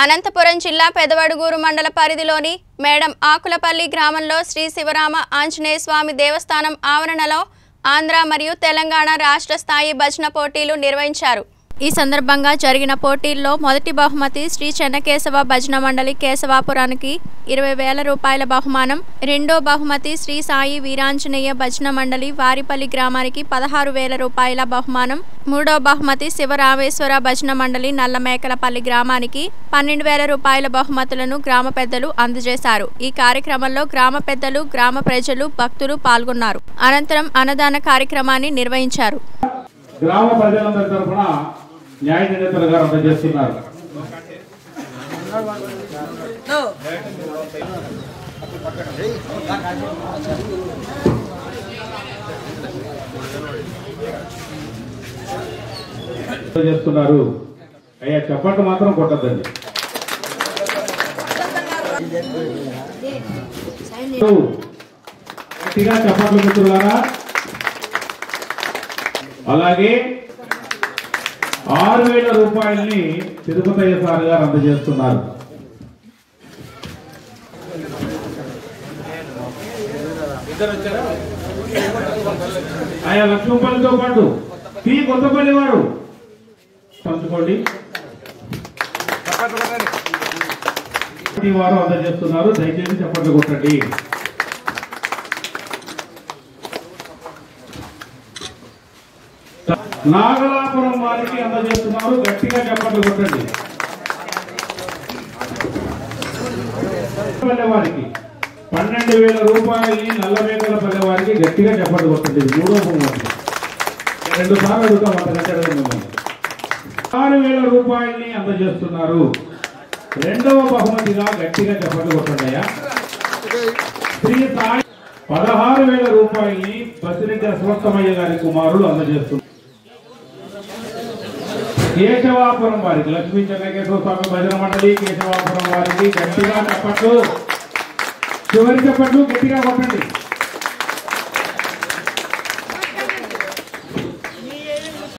అనంతపురం జిల్లా పెదవడుగూరు మండల పరిధిలోని మేడం ఆకులపల్లి గ్రామంలో శ్రీ శివరామ ఆంజనేయ స్వామి దేవస్థానం ఆవరణలో ఆంధ్ర మరియు తెలంగాణ రాష్ట్ర స్థాయి భజన పోటీలు నిర్వహించారు ఈ సందర్భంగా జరిగిన పోటీల్లో మొదటి బహుమతి శ్రీ చెన్నకేశవ భజన మండలి కేశవాపురానికి ఇరవై వేల రూపాయల బహుమానం రెండో బహుమతి శ్రీ సాయి వీరాంజనేయ భజన మండలి వారిపల్లి గ్రామానికి పదహారు వేల రూపాయల బహుమానం మూడో బహుమతి శివరామేశ్వర భజన మండలి నల్లమేకలపల్లి గ్రామానికి పన్నెండు వేల రూపాయల బహుమతులను గ్రామ పెద్దలు అందజేశారు ఈ కార్యక్రమంలో గ్రామ పెద్దలు గ్రామ ప్రజలు భక్తులు పాల్గొన్నారు అనంతరం అన్నదాన కార్యక్రమాన్ని నిర్వహించారు గ్రామ ప్రజలందరి తరఫున న్యాయ నిర్ణేతలు గారు అందజేస్తున్నారు చేస్తున్నారు అయ్యా చప్పట్లు మాత్రం కొట్టద్దండి గట్టిగా చప్పట్లు మిత్రులారా అలాగే ఆరు వేల రూపాయల్ని తిరుపతయ్య సార్ గారు అందజేస్తున్నారు ఆయా లక్ష్మపల్లితో పాటు పి కొత్తపల్లి వారు పంచుకోండి ఈ వారు అందజేస్తున్నారు దయచేసి చెప్పండి కొట్టండి నాగలాపురం వారికి అందజేస్తున్నారు గట్టిగా చెప్పండి కొట్టండి పల్లె వారికి పన్నెండు వేల రూపాయలని నల్లమేకల పల్లె వారికి గట్టిగా చెప్పండి కొట్టండి ఇది మూడో బహుమతి రెండు సార్లు అడుగుతాం అంతకంటే అడగను మిమ్మల్ని ఆరు వేల రూపాయలని అందజేస్తున్నారు రెండవ బహుమతిగా గట్టిగా చెప్పండి కొట్టండి అయ్యా శ్రీ సాయి పదహారు వేల రూపాయలని బసిరెడ్డి అశ్వత్థమయ్య గారి కుమారులు అందజేస్తున్నారు కేశవాపురం వారికి లక్ష్మీ చెన్నకేశ్వర స్వామి భజన మండలి కేశవాపురం వారికి గట్టిగా చెప్పట్లు చివరి చెప్పట్లు గట్టిగా కొట్టండి